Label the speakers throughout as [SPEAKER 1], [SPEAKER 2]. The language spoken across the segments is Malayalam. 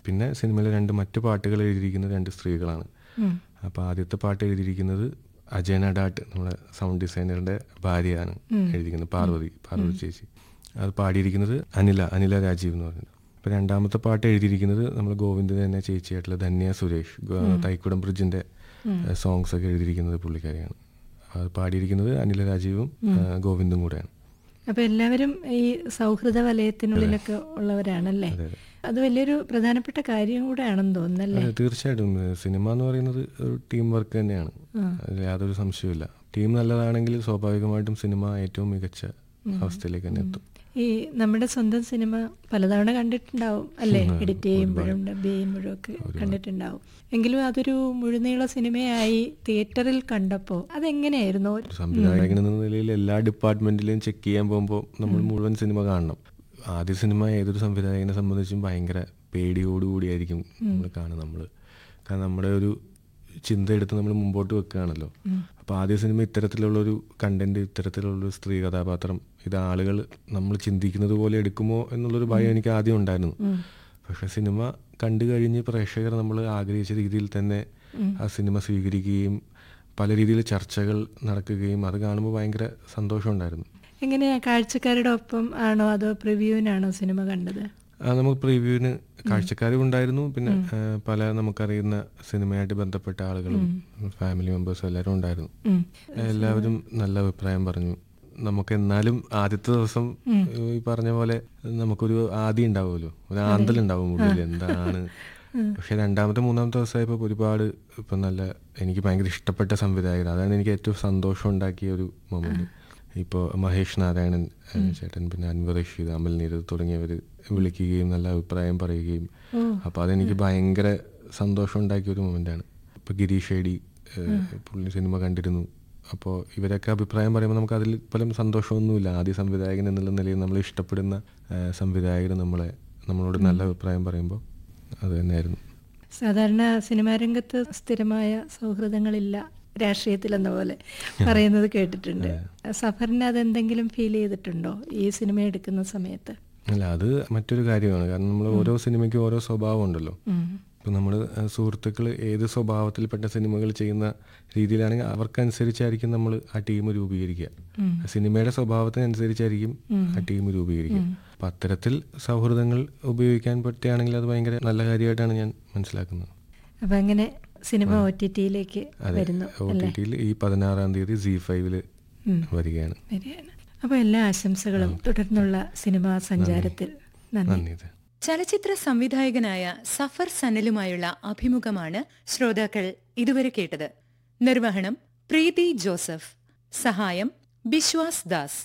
[SPEAKER 1] പിന്നെ സിനിമയിലെ രണ്ട് മറ്റു പാട്ടുകൾ എഴുതിയിരിക്കുന്നത് രണ്ട് സ്ത്രീകളാണ്
[SPEAKER 2] ഉം.
[SPEAKER 1] അപ്പോൾ ആദ്യത്തെ പാട്ട് എഴുതിയിരിക്കുന്നത് അജയന ഡാട്ട് നമ്മുടെ സൗണ്ട് ഡിസൈനറുടെ ഭാര്യയാണ് എഴുതിയിരിക്കുന്നത് പാർവതി പാർവതി ചേച്ചി അത് പാടിയിരിക്കുന്നത് അനില അനില രാജീവ് എന്ന് പറയുന്നത് അപ്പോൾ രണ്ടാമത്തെ പാട്ട് എഴുതിയിരിക്കുന്നത് നമ്മൾ ഗോവിന്ദ തന്നെ ചേച്ചിയായിട്ടുള്ള ധന്യ സുരേഷ് ഗോ- തൈക്കുടം ബ്രിഡ്ജിന്റെ സോങ്സ് ഒക്കെ എഴുതിയിരിക്കുന്നത് പുള്ളിക്കാരിയാണ് അത് പാടിയിരിക്കുന്നത് അനില രാജീവും ആ, ഗോവിന്ദും കൂടെയാണ്
[SPEAKER 2] അപ്പൊ എല്ലാവരും ഈ സൗഹൃദ വലയത്തിനുള്ളിലൊക്കെ ഉള്ളവരാണല്ലേ
[SPEAKER 1] അതെ, അതെ.
[SPEAKER 2] അത് വലിയൊരു പ്രധാനപ്പെട്ട കാര്യം കൂടെ ആണെന്ന് തോന്നുന്നല്ലേ
[SPEAKER 1] അതെ തീർച്ചയായിട്ടും ഏഹ് സിനിമ എന്ന് പറയുന്നത് ഒരു ടീം വർക്ക് തന്നെയാണ് അതിൽ യാതൊരു സംശയവുമില്ല ടീം നല്ലതാണെങ്കിൽ സ്വാഭാവികമായിട്ടും സിനിമ ഏറ്റവും മികച്ച അവസ്ഥയിലേക്ക് തന്നെ എത്തും
[SPEAKER 2] ഈ നമ്മുടെ സ്വന്തം സിനിമ പലതവണ കണ്ടിട്ടുണ്ടാവും അല്ലേ എഡിറ്റ് ചെയ്യുമ്പോഴും ഡബ് ചെയ്യുമ്പോഴും ഒക്കെ കണ്ടിട്ടുണ്ടാവും എങ്കിലും അതൊരു മുഴുനീള സിനിമയായി തിയേറ്ററിൽ കണ്ടപ്പോൾ അതെങ്ങനെയായിരുന്നു
[SPEAKER 1] ഒരു സംവിധായകൻ എന്ന നിലയിൽ എല്ലാ ഡിപ്പാർട്ട്മെന്റിലും ചെക്ക് ചെയ്യാൻ പോകുമ്പോൾ നമ്മൾ മുഴുവൻ സിനിമ കാണണം ആദ്യ സിനിമ ഏതൊരു സംവിധായകനെ സംബന്ധിച്ചും ഭയങ്കര പേടിയോടുകൂടിയായിരിക്കും നമ്മൾ കാണുക നമ്മൾ കാരണം നമ്മുടെ ഒരു ചിന്ത എടുത്ത് നമ്മൾ മുമ്പോട്ട് വെക്കുകയാണല്ലോ അപ്പോൾ ആദ്യ സിനിമ ഇത്തരത്തിലുള്ളൊരു കണ്ടന്റ് ഇത്തരത്തിലുള്ളൊരു സ്ത്രീ കഥാപാത്രം ഇത് ആളുകൾ നമ്മൾ ചിന്തിക്കുന്നത് പോലെ എടുക്കുമോ എന്നുള്ളൊരു ഭയം എനിക്ക് ആദ്യം ഉണ്ടായിരുന്നു പക്ഷെ സിനിമ കണ്ടു കഴിഞ്ഞ് പ്രേക്ഷകർ നമ്മൾ ആഗ്രഹിച്ച രീതിയിൽ തന്നെ ആ സിനിമ സ്വീകരിക്കുകയും പല രീതിയിൽ ചർച്ചകൾ നടക്കുകയും അത് കാണുമ്പോൾ ഭയങ്കര സന്തോഷമുണ്ടായിരുന്നു
[SPEAKER 2] എങ്ങനെയാ കാഴ്ചക്കാരുടെ ഒപ്പം ആണോ അതോ പ്രിവ്യൂവിനാണോ സിനിമ കണ്ടത്
[SPEAKER 1] ആ, നമുക്ക് പ്രിവ്യൂവിന് കാഴ്ചക്കാരും ഉണ്ടായിരുന്നു പിന്നെ ആ, പല നമുക്കറിയുന്ന സിനിമയായിട്ട് ബന്ധപ്പെട്ട ആളുകളും ഫാമിലി മെമ്പേഴ്സും എല്ലാവരും ഉണ്ടായിരുന്നു
[SPEAKER 2] ഉം.
[SPEAKER 1] എല്ലാവരും നല്ല അഭിപ്രായം പറഞ്ഞു നമുക്ക് എന്നാലും ആദ്യത്തെ ദിവസം ഈ പറഞ്ഞ പോലെ നമുക്കൊരു ആദ്യം ഉണ്ടാവുമല്ലോ ഒരു ആന്തലുണ്ടാവും ഉള്ളിൽ എന്താണ് പക്ഷെ രണ്ടാമത്തെ മൂന്നാമത്തെ ദിവസമായപ്പോൾ ഒരുപാട് ഇപ്പം നല്ല എനിക്ക് ഭയങ്കര ഇഷ്ടപ്പെട്ട സംവിധായകർ അതാണ് എനിക്ക് ഏറ്റവും സന്തോഷം ഉണ്ടാക്കിയ ഒരു മൊമെന്റ് ഇപ്പോൾ മഹേഷ് നാരായണൻ ഏഹ്, ചേട്ടൻ പിന്നെ അൻവർ റഷീദ് അമൽ നീരദ് തുടങ്ങിയവർ വിളിക്കുകയും നല്ല അഭിപ്രായം പറയുകയും അപ്പോൾ അതെനിക്ക് ഭയങ്കര സന്തോഷം ഉണ്ടാക്കിയ ഒരു മൊമെന്റാണ് ഇപ്പോൾ ഗിരീഷ് ഏടി ഏഹ്, പുള്ളി സിനിമ കണ്ടിരുന്നു അപ്പോൾ ഇവരൊക്കെ അഭിപ്രായം പറയുമ്പോൾ നമുക്ക് അതിൽ പല സന്തോഷമൊന്നുമില്ല ആദ്യ സംവിധായകൻ എന്നുള്ള നിലയിൽ നമ്മൾ ഇഷ്ടപ്പെടുന്ന സംവിധായകർ നമ്മളെ നമ്മളോട് നല്ല അഭിപ്രായം പറയുമ്പോൾ അത് തന്നെയായിരുന്നു
[SPEAKER 2] സാധാരണ സിനിമാ രംഗത്ത് സ്ഥിരമായ സൗഹൃദങ്ങളില്ല രാഷ്ട്രീയത്തിലെന്ന പോലെ പറയുന്നത് കേട്ടിട്ടുണ്ട് സഫറിന് അതെന്തെങ്കിലും ഫീൽ ചെയ്തിട്ടുണ്ടോ ഈ സിനിമ എടുക്കുന്ന സമയത്ത്
[SPEAKER 1] അല്ല അത് മറ്റൊരു കാര്യമാണ് കാരണം നമ്മൾ ഓരോ സിനിമയ്ക്കും ഓരോ സ്വഭാവം ഉണ്ടല്ലോ
[SPEAKER 2] ഉം.
[SPEAKER 1] ഇപ്പം നമ്മൾ സുഹൃത്തുക്കൾ ഏത് സ്വഭാവത്തിൽപ്പെട്ട സിനിമകൾ ചെയ്യുന്ന രീതിയിലാണെങ്കിൽ അവർക്കനുസരിച്ചായിരിക്കും നമ്മൾ ആ ടീം രൂപീകരിക്കുക സിനിമയുടെ സ്വഭാവത്തിനനുസരിച്ചായിരിക്കും ആ ടീം രൂപീകരിക്കുക അപ്പം അത്തരത്തിൽ സൗഹൃദങ്ങൾ ഉപയോഗിക്കാൻ പറ്റുകയാണെങ്കിൽ അത് ഭയങ്കര നല്ല കാര്യമായിട്ടാണ് ഞാൻ മനസ്സിലാക്കുന്നത്
[SPEAKER 2] അപ്പൊ അങ്ങനെ സിനിമ ഒ ടി ടിയിലേക്ക്
[SPEAKER 1] അതെ
[SPEAKER 2] വരുന്നു
[SPEAKER 1] ഒ ടി
[SPEAKER 2] അല്ലേ
[SPEAKER 1] ടിയിൽ ഈ പതിനാറാം തീയതി സി ഫൈവില് വരികയാണ്
[SPEAKER 2] ശരിയാണ് അപ്പൊ എല്ലാ ആശംസകളും തുടർന്നുള്ള സിനിമാ സഞ്ചാരത്തിൽ നന്ദി
[SPEAKER 1] നന്ദി ഇത്.
[SPEAKER 3] ചലച്ചിത്ര സംവിധായകനായ സഫർ സനലുമായുള്ള അഭിമുഖമാണ് ശ്രോതാക്കൾ ഇതുവരെ കേട്ടത് നിർവഹണം പ്രീതി ജോസഫ് സഹായം ബിശ്വാസ് ദാസ്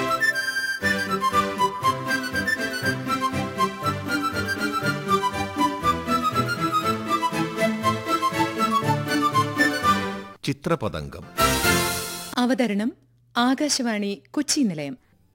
[SPEAKER 4] ചിത്രപതംഗം
[SPEAKER 3] അവതരണം ആകാശവാണി കൊച്ചി നിലയം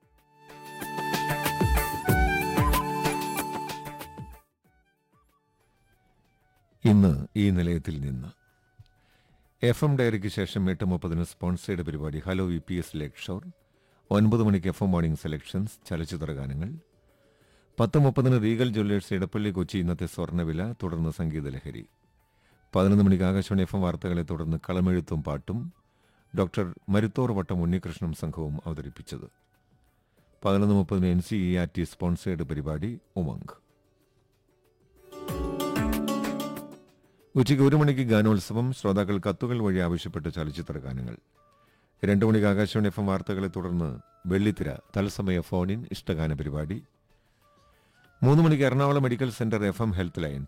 [SPEAKER 5] ഇന്ന് ഈ നിലയത്തിൽ നിന്ന് എഫ് എം ഡയറിക്ക് ശേഷം എട്ട് മുപ്പതിന് സ്പോൺസേഡ് പരിപാടി hello V P S Lakeshore ഒൻപത് മണിക്ക് എഫ് എം മോർണിംഗ് സെലക്ഷൻസ് ചലച്ചിത്ര ഗാനങ്ങൾ പത്ത് മുപ്പതിന് റീഗൽ ജ്വല്ലേഴ്സ് ഇടപ്പള്ളി കൊച്ചി ഇന്നത്തെ സ്വർണ്ണവില തുടർന്ന് സംഗീതലഹരി പതിനൊന്ന് മണിക്ക് ആകാശവാണി എഫ് എം വാർത്തകളെ തുടർന്ന് കളമെഴുത്തും പാട്ടും ഡോക്ടർ മരുത്തോർ വട്ടം ഉണ്ണികൃഷ്ണൻ സംഘവും അവതരിപ്പിച്ചത് പതിനൊന്ന് മുപ്പതിന് N C E R T sponsored പരിപാടി ഉമംഗ് ഉച്ചയ്ക്ക് ഒരു മണിക്ക് ഗാനോത്സവം ശ്രോതാക്കൾ കത്തുകൾ വഴി ആവശ്യപ്പെട്ട ചലച്ചിത്ര ഗാനങ്ങൾ രണ്ടു മണിക്ക് ആകാശവാണി എഫ് എം വാർത്തകളെ തുടർന്ന് വെള്ളിത്തിര തത്സമയ ഫോണിൻ ഇഷ്ടഗാന പരിപാടി മൂന്ന് മണിക്ക് Ernakulam medical centre F M health line